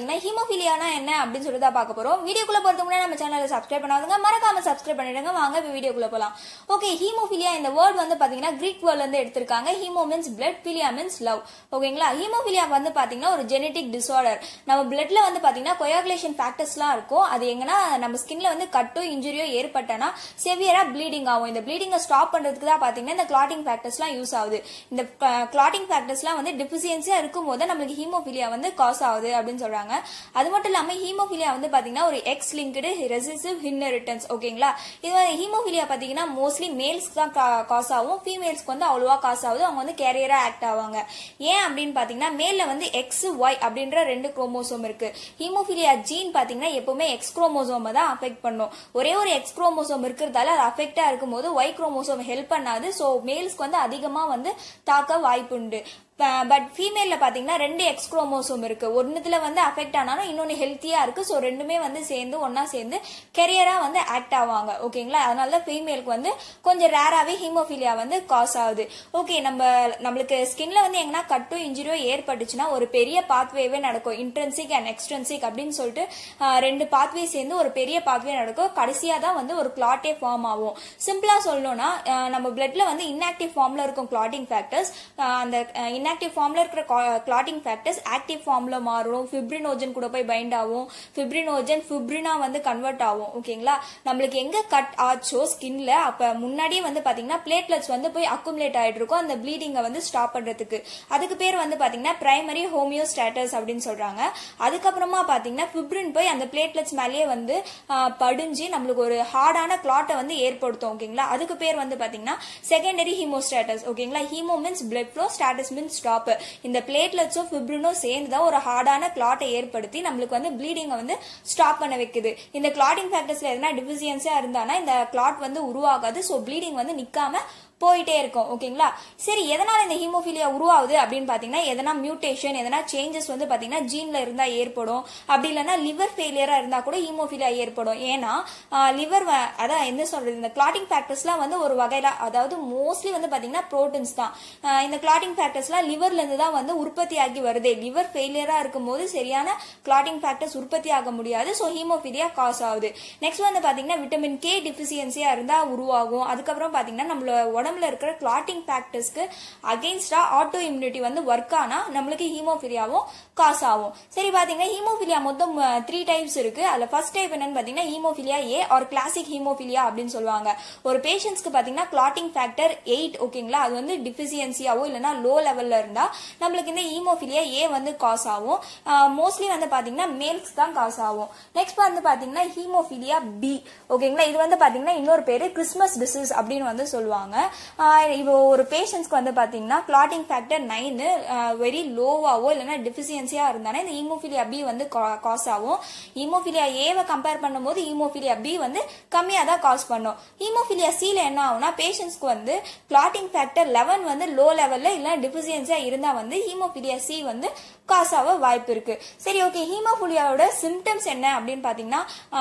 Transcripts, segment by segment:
பாத்தீங்கன்னா ஹீமோஃபிலியானா என்ன அப்படின்னு சொல்லிட்டு தான் பார்க்க போறோம் வீடியோக்குள்ள போறதுக்கு முன்னாடி நம்ம சேனலை சப்ஸ்கிரைப் பண்ணாதுங்க மறக்காம சப்ஸ்கிரைப் பண்ணிடுங்க வாங்க வீடியோக்குள்ள போலாம் ஓகே ஹீமோஃபிலியா இந்த வேர்ட் வந்து பாத்தீங்கன்னா கிரீக் வேர்ட்ல இருந்து எடுத்திருக்காங்க hemo means blood philia means love ஓகேங்களா ஹீமோஃபிலியா வந்து பாத்தீங்கன்னா ஒரு ஜெனடிக் டிசார்டர் நம்ம பிளட்ல வந்து பாத்தீங்கன்னா கொயாகுலேஷன் ஃபேக்டர்ஸ்லாம் இருக்கும் அது எங்கன்னா நம்ம ஸ்கின்ல வந்து கட்டோ இன்ஜுரியோ ஏற்பட்டனா செவியரா ப்ளீடிங் ஆகும் இந்த ப்ளீடிங்கை ஸ்டாப் பண்றதுக்கு தான் பாத்தீங்கன்னா இந்த கிளாட்டிங் ஃபேக்டர்ஸ்லாம் யூஸ் ஆகுது இந்த கிளாட்டிங் ஃபேக்டர்ஸ்லாம் வந்து டிஃபிஷியன்சியா இருக்கும் போது நம்மளுக்கு ஹீமோஃபிலியா வந்து காஸ் ஆகுது அப்படின்னு சொல்றாங்க அது மட்டும் இல்லாம ஹீமோஃபிலியா வந்து பாத்தீங்கன்னா ஒரு எக்ஸ் லிங்க்டு ரெசிசிவ் இன்ஹெரிட்டன்ஸ் ஓகேங்களா இது வந்து ஹீமோஃபிலியா பாத்தீங்கன்னா மோஸ்ட்லி மேல்ஸ்க்கு தான் காஸ் ஆகும் ஃபீமேல்ஸ்க்கு வந்து அவ்வளோவா காஸ் ஆகுது அவங்க வந்து கேரியரா ஆக்ட் ஆவாங்க ஏன் அப்படின்னு பாத்தீங்கன்னா மேல்ல வந்து எக்ஸ் ஒய் அப்படின்ற ரெண்டு குரோமோசோம் இருக்கு ஹீமோஃபிலியா ஜீன் பாத்தீங்கன்னா எப்பவுமே எக்ஸ் குரோமோசோமை தான் அஃபெக்ட் பண்ணும் ஒரே ஒரு எக்ஸ் குரோமோசோம் இருக்கிறதால அது அஃபெக்டா இருக்கும்போது ஒய் குரோமோசோம் ஹெல்ப் பண்ணாது ஸோ மேல்ஸ்க்கு வந்து அதிகமா வந்து தாக்க வாய்ப்புண்டு பட் ஃபீமேல்ல பாத்தீங்கன்னா ரெண்டு எக்ஸ் குரோமோசோம் இருக்கு ஒன்னுத்துல வந்து அஃபெக்ட் ஆனாலும் இன்னொன்னு ஹெல்த்தியா இருக்கு ஸோ ரெண்டுமே வந்து சேர்ந்து ஒன்னா சேர்ந்து கெரியரா வந்து ஆக்ட் ஆவாங்க ஓகேங்களா அதனால தான் ஃபீமேலுக்கு வந்து கொஞ்சம் ரேராவே ஹீமோஃபிலியா வந்து காஸ் ஆகுது ஓகே நம்ம நம்மளுக்கு ஸ்கின்ல வந்து எங்கன்னா கட்டும் இன்ஜுரியோ ஏற்பட்டுச்சுன்னா ஒரு பெரிய பாத்வேவே நடக்கும் இன்ட்ரென்சிக் அண்ட் எக்ஸ்ட்ரென்சிக் அப்படின்னு சொல்லிட்டு ரெண்டு பாத்வே சேர்ந்து ஒரு பெரிய பாத்வே நடக்கும் கடைசியா தான் வந்து ஒரு கிளாட்டே ஃபார்ம் ஆகும் சிம்பிளா சொல்லணும்னா நம்ம பிளட்ல வந்து இன்ஆக்டிவ் ஃபார்ம்ல இருக்கும் கிளாட்டிங் ஃபேக்டர்ஸ் அந்த இன்ஆக்டிவ் ஃபார்ம்ல இருக்கிற கிளாட்டிங் ஃபேக்டர்ஸ் ஆக்டிவ் ஃபார்ம்ல மாறும் ஃபிப்ரினோஜன் கூட போய் பைண்ட் ஆகும் ஃபிப்ரினோஜன் ஃபிப்ரினா வந்து கன்வெர்ட் ஆகும் ஓகேங்களா நம்மளுக்கு எங்க கட் ஆச்சோ ஸ்கின்ல அப்ப முன்னாடியே வந்து பாத்தீங்கன்னா பிளேட்லெட்ஸ் வந்து போய் அக்குமுலேட் ஆயிட்டு இருக்கும் அந்த ப்ளீடிங்கை வந்து ஸ்டாப் பண்றதுக்கு அதுக்கு பேர் வந்து பாத்தீங்கன்னா பிரைமரி ஹோமியோஸ்டாட்டஸ் அப்படின்னு சொல்றாங்க அதுக்கப்புறமா பாத்தீங்கன்னா ஃபிப்ரின் போய் அந்த பிளேட்லெட்ஸ் மேலேயே வந்து படிஞ்சு நம்மளுக்கு ஒரு ஹார்டான கிளாட்டை வந்து ஏற்படுத்தும் ஓகேங்களா அதுக்கு பேர் வந்து பாத்தீங்கன்னா செகண்டரி ஹீமோஸ்டாட்டஸ் ஓகேங்களா hemo means blood flow stasis means stop இந்த பிளேட்லெட்ஸும் ஃபிப்ரினும் சேர்ந்து தான் ஒரு ஹார்டான கிளாட்டை ஏற்படுத்தி நம்மளுக்கு வந்து ப்ளீடிங்கை வந்து ஸ்டாப் பண்ண வைக்குது இந்த கிளாட்டிங் ஃபேக்டர்ஸ்ல எதனா டிஃபிஷியன்ஸியா இருந்தானா இந்த கிளாட் வந்து உருவாகாது ஸோ ப்ளீடிங் வந்து நிக்காம போயிட்டே இருக்கும் ஓகேங்களா சரி எதனால இந்த ஹீமோஃபிலியா உருவாகுது அப்படின்னு பாத்தீங்கன்னா எதனா மியூட்டேஷன் எதனா சேஞ்சஸ் வந்து பாத்தீங்கன்னா ஜீன்ல இருந்தா ஏற்படும் அப்படி இல்லைன்னா லிவர் ஃபெயிலியரா இருந்தா கூட ஹீமோஃபிலியா ஏற்படும் ஏன்னா லிவர் அதான் என்ன சொல்றது இந்த கிளாட்டிங் ஃபேக்டர்ஸ்லாம் வந்து ஒரு வகையில அதாவது மோஸ்ட்லி வந்து பாத்தீங்கன்னா ப்ரோட்டீன்ஸ் தான் இந்த கிளாட்டிங் ஃபேக்டர்ஸ்லாம் லிவர்ல இருந்து தான் வந்து உற்பத்தி ஆகி வருது லிவர் ஃபெயிலியரா இருக்கும்போது சரியான கிளாட்டிங் ஃபேக்டர்ஸ் உற்பத்தி ஆக முடியாது ஸோ ஹீமோஃபிலியா காஸ் ஆகுது நெக்ஸ்ட் வந்து பாத்தீங்கன்னா விட்டமின் கே டிஃபிஷியன்சியா இருந்தா உருவாகும் அதுக்கப்புறம் பாத்தீங்கன்னா நம்மளோட உடம்புல இருக்கிற கிளாட்டிங் ஃபேக்டர்ஸ்க்கு அகெயின்ஸ்டா ஆட்டோ இம்யூனிட்டி வந்து ஒர்க் ஆனா நம்மளுக்கு ஹீமோஃபிலியாவும் காஸ் ஆகும் சரி பாத்தீங்கன்னா ஹீமோஃபிலியா மொத்தம் த்ரீ டைப்ஸ் இருக்கு அதுல ஃபர்ஸ்ட் டைப் என்னன்னு பாத்தீங்கன்னா hemophilia A or classic hemophilia அப்படின்னு சொல்லுவாங்க ஒரு பேஷண்ட்ஸ்க்கு பாத்தீங்கன்னா கிளாட்டிங் ஃபேக்டர் எயிட் ஓகேங்களா அது வந்து டிஃபிஷியன்சியாவோ இல்லைன்னா லோ லெவல்ல இருந்தா நம்மளுக்கு இந்த ஹீமோஃபிலியா ஏ வந்து காஸ் ஆகும் மோஸ்ட்லி வந்து பாத்தீங்கன்னா மேல்ஸ் தான் காஸ் ஆகும் நெக்ஸ்ட் வந்து பாத்தீங்கன்னா ஹீமோஃபிலியா பி ஓகேங்களா இது வந்து பாத்தீங்கன்னா இன்னொரு பேரு கிறிஸ்மஸ் டிசீஸ் அப்படின்னு வந்து சொல்லுவாங்க இப்போ ஒரு பேஷண்ட்ஸ்க்கு வந்து பாத்தீங்கன்னா கிளாட்டிங் ஃபேக்டர் நைன் வெரி லோவாவோ இல்லைன்னா டிஃபிஷியன்சியா இருந்தானே இந்த ஹீமோஃபிலியா பி வந்து காஸ் ஆகும் ஹீமோஃபிலியா ஏவை கம்பேர் பண்ணும்போது ஹீமோஃபிலியா பி வந்து கம்மியா தான் காஸ் பண்ணும் ஹீமோஃபிலியா சில என்ன ஆகும்னா பேஷண்ட்ஸ்க்கு வந்து கிளாட்டிங் ஃபேக்டர் லெவன் வந்து லோ லெவல்ல இல்லைன்னா டிஃபிஷியன்சியா இருந்தா வந்து ஹீமோஃபிலியா சி வந்து காஸ் ஆக வாய்ப்பு இருக்கு சரி ஓகே ஹீமோஃபிலியாவோட சிம்டம்ஸ் என்ன அப்படின்னு பாத்தீங்கன்னா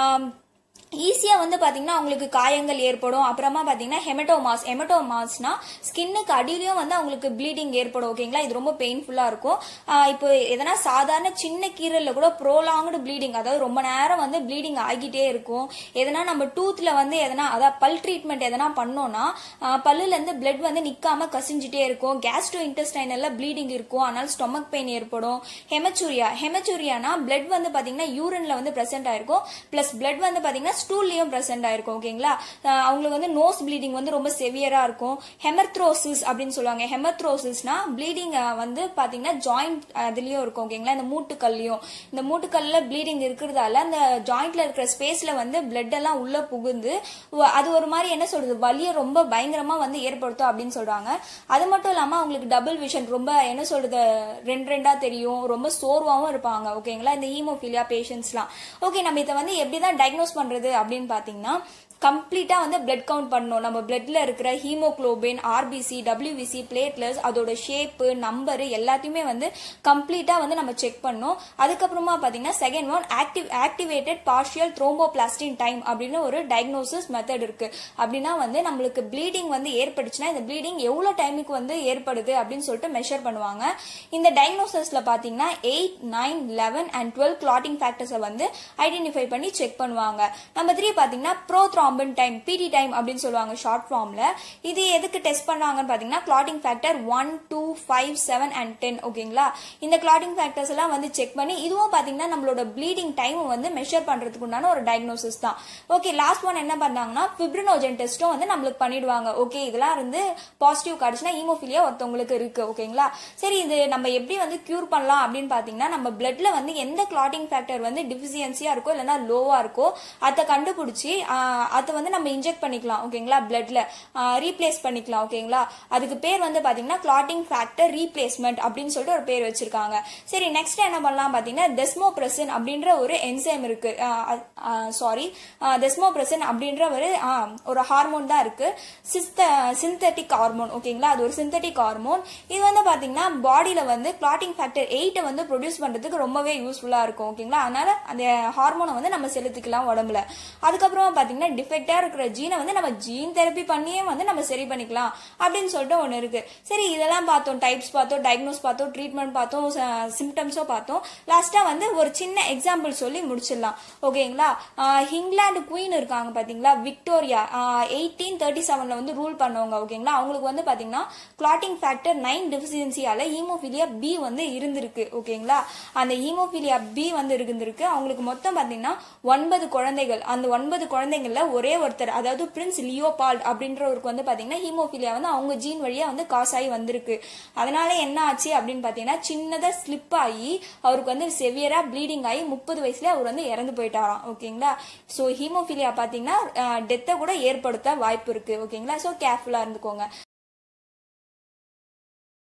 ஈஸியாக வந்து பார்த்தீங்கன்னா அவங்களுக்கு காயங்கள் ஏற்படும் அப்புறமா பார்த்தீங்கன்னா ஹெமட்டோமாஸ் ஹெமட்டோமாஸ்னா ஸ்கின்னுக்கு அடியிலையும் வந்து அவங்களுக்கு ப்ளீடிங் ஏற்படும் ஓகேங்களா இது ரொம்ப பெயின்ஃபுல்லாக இருக்கும் இப்போ எதனா சாதாரண சின்ன கீரலில் கூட ப்ரோலாங்டு ப்ளீடிங் அதாவது ரொம்ப நேரம் வந்து ப்ளீடிங் ஆகிட்டே இருக்கும் எதனா நம்ம டூத்தில் வந்து எதனா அதாவது பல் ட்ரீட்மெண்ட் எதனா பண்ணோம்னா பல்லுலேருந்து பிளட் வந்து நிற்காம கசிஞ்சிட்டே இருக்கும் கேஸ்ட்ரோ இன்டெஸ்டைனல்ல ப்ளீடிங் இருக்கும் அதனால ஸ்டொமக் பெயின் ஏற்படும் ஹெமச்சூரியா ஹெமச்சூரியானா பிளட் வந்து பார்த்தீங்கன்னா யூரின்ல வந்து ப்ரெசென்ட் ஆயிருக்கும் ப்ளஸ் பிளட் வந்து பார்த்தீங்கன்னா ஸ்டூல்லையும் ப்ரெசென்ட் ஆயிருக்கும் ஓகேங்களா அவங்களுக்கு வந்து நோஸ் ப்ளீடிங் வந்து ரொம்ப செவியரா இருக்கும் ஹெமர்த்ரோசிஸ் அப்படின்னு சொல்லுவாங்க ஹெமர்த்ரோசிஸ்னா ப்ளீடிங் வந்து பாத்தீங்கன்னா ஜாயிண்ட் அதுலயும் இருக்கும் ஓகேங்களா இந்த மூட்டுக்கல்லையும் இந்த மூட்டுக்கல்ல ப்ளீடிங் இருக்கிறதால அந்த ஜாயிண்ட்ல இருக்கிற ஸ்பேஸ்ல வந்து பிளட் எல்லாம் உள்ள புகுந்து அது ஒரு மாதிரி என்ன சொல்றது வலிய ரொம்ப பயங்கரமா வந்து ஏற்படுத்தும் அப்படின்னு சொல்றாங்க அது மட்டும் இல்லாம அவங்களுக்கு டபுள் விஷன் ரொம்ப என்ன சொல்றது ரெண்டு ரெண்டா தெரியும் ரொம்ப சோர்வாவும் இருப்பாங்க ஓகேங்களா இந்த ஹீமோஃபிலியா பேஷண்ட்ஸ்லாம் ஓகே நம்ம இதை வந்து எப்படிதான் டயக்னோஸ் பண்றது பண்றது அப்படின்னு பாத்தீங்கன்னா கம்ப்ளீட்டா வந்து பிளட் கவுண்ட் பண்ணணும் நம்ம பிளட்ல இருக்கிற ஹீமோக்ளோபின் ஆர்பிசி டபிள்யூபிசி பிளேட்லெட்ஸ் அதோட ஷேப்பு நம்பர் எல்லாத்தையுமே வந்து கம்ப்ளீட்டா வந்து நம்ம செக் பண்ணணும் அதுக்கப்புறமா பாத்தீங்கன்னா second one active activated partial thromboplastin time அப்படின்னு ஒரு டயக்னோசிஸ் மெத்தட் இருக்கு அப்படின்னா வந்து நம்மளுக்கு ப்ளீடிங் வந்து ஏற்பட்டுச்சுன்னா இந்த ப்ளீடிங் எவ்வளவு டைமுக்கு வந்து ஏற்படுது அப்படின்னு சொல்லிட்டு மெஷர் பண்ணுவாங்க இந்த டயக்னோசிஸ்ல பாத்தீங்கன்னா eight nine eleven and twelve clotting ஃபேக்டர்ஸை வந்து ஐடென்டிஃபை பண்ணி செக் பண்ணுவாங்க நம்பர் த்ரீ பாத்தீங்கன்னா prothrombin time PT time அப்படின்னு சொல்லுவாங்க ஷார்ட் ஃபார்ம்ல இது எதுக்கு டெஸ்ட் பண்ணாங்கன்னு பாத்தீங்கன்னா clotting factor one two five seven and ten ஓகேங்களா இந்த கிளாட்டிங் ஃபேக்டர்ஸ் எல்லாம் வந்து செக் பண்ணி இதுவும் பாத்தீங்கன்னா நம்மளோட ப்ளீடிங் டைம் வந்து மெஷர் பண்றதுக்கு உண்டான ஒரு டயக்னோசிஸ் தான் ஓகே லாஸ்ட் ஒன் என்ன பண்ணாங்கன்னா பிப்ரினோஜன் டெஸ்ட்டும் வந்து நம்மளுக்கு பண்ணிடுவாங்க ஓகே இதெல்லாம் இருந்து பாசிட்டிவ் காட்டுச்சுன்னா ஈமோஃபிலியா ஒருத்தவங்களுக்கு இருக்கு ஓகேங்களா சரி இது நம்ம எப்படி வந்து கியூர் பண்ணலாம் அப்படின்னு பாத்தீங்கன்னா நம்ம பிளட்ல வந்து எந்த கிளாட்டிங் ஃபேக்டர் வந்து டிஃபிசியன்சியா இருக்கோ இல்லைன்னா லோவா இருக்கோ அதை கண்டுபிடிச்சி ஆஹ், அதை வந்து நம்ம இன்ஜெக்ட் பண்ணிக்கலாம் ஓகேங்களா பிளட்ல ரீப்ளேஸ் பண்ணிக்கலாம் ஓகேங்களா அதுக்கு பேர் வந்து பாத்தீங்கன்னா கிளாட்டிங் ஃபேக்டர் ரீப்ளேஸ்மெண்ட் அப்படின்னு சொல்லிட்டு ஒரு பேர் வச்சிருக்காங்க சரி நெக்ஸ்ட் என்ன பண்ணலாம் பாத்தீங்கன்னா டெஸ்மோப்ரெசன் அப்படின்ற ஒரு என்சைம் இருக்கு சாரி டெஸ்மோப்ரெசன் அப்படின்ற ஒரு ஆஹ், ஒரு ஹார்மோன் தான் இருக்கு சிந்தட்டிக் ஹார்மோன் ஓகேங்களா அது ஒரு சிந்தட்டிக் ஹார்மோன் இது வந்து பாத்தீங்கன்னா பாடியில வந்து கிளாட்டிங் ஃபேக்டர் எயிட்டை வந்து ப்ரொடியூஸ் பண்றதுக்கு ரொம்பவே யூஸ்ஃபுல்லா இருக்கும் ஓகேங்களா அதனால அந்த ஹார்மோனை வந்து நம்ம செலுத்திக்கலாம் உடம்புல அதுக்கப்புறமா பாத்தீங்கன்னா டிஃபெக்டா இருக்கிற ஜீனை வந்து நம்ம ஜீன் தெரப்பி பண்ணியே வந்து நம்ம சரி பண்ணிக்கலாம் அப்படின்னு சொல்லிட்டு ஒன்று இருக்கு சரி இதெல்லாம் பார்த்தோம் டைப்ஸ் பார்த்தோம் டயக்னோஸ் பார்த்தோம் ட்ரீட்மெண்ட் பார்த்தோம் சிம்டம்ஸும் பார்த்தோம் லாஸ்டா வந்து ஒரு சின்ன எக்ஸாம்பிள் சொல்லி முடிச்சிடலாம் ஓகேங்களா ஆஹ் இங்கிலாந்து குயின் இருக்காங்க பாத்தீங்களா விக்டோரியா எயிட்டீன் தேர்ட்டி செவன்ல வந்து ரூல் பண்ணவங்க ஓகேங்களா அவங்களுக்கு வந்து பாத்தீங்கன்னா கிளாட்டிங் ஃபேக்டர் நைன் டெஃபிசியன்சியால ஹீமோஃபிலியா பி வந்து இருந்திருக்கு ஓகேங்களா அந்த ஹீமோஃபிலியா பி வந்து இருந்திருக்கு அவங்களுக்கு மொத்தம் பாத்தீங்கன்னா ஒன்பது குழந்தைகள் அந்த ஒன்பது குழந்தைகள்ல ஒரே ஒருத்தர் அதாவது பிரின்ஸ் லியோபால்ட் அப்படின்றவருக்கு வந்து பாத்தீங்கன்னா ஹீமோஃபிலியா வந்து அவங்க ஜீன் வழியா வந்து காஸ் ஆகி வந்திருக்கு அதனால என்ன ஆச்சு அப்படின்னு பாத்தீங்கன்னா சின்னதா ஸ்லிப் ஆகி அவருக்கு வந்து செவியரா ப்ளீடிங் ஆகி முப்பது வயசுல அவர் வந்து இறந்து போயிட்டாராம் ஓகேங்களா சோ ஹீமோஃபிலியா பாத்தீங்கன்னா டெத்தை கூட ஏற்படுத்த வாய்ப்பு இருக்கு ஓகேங்களா சோ கேர்ஃபுல்லா இருந்துக்கோங்க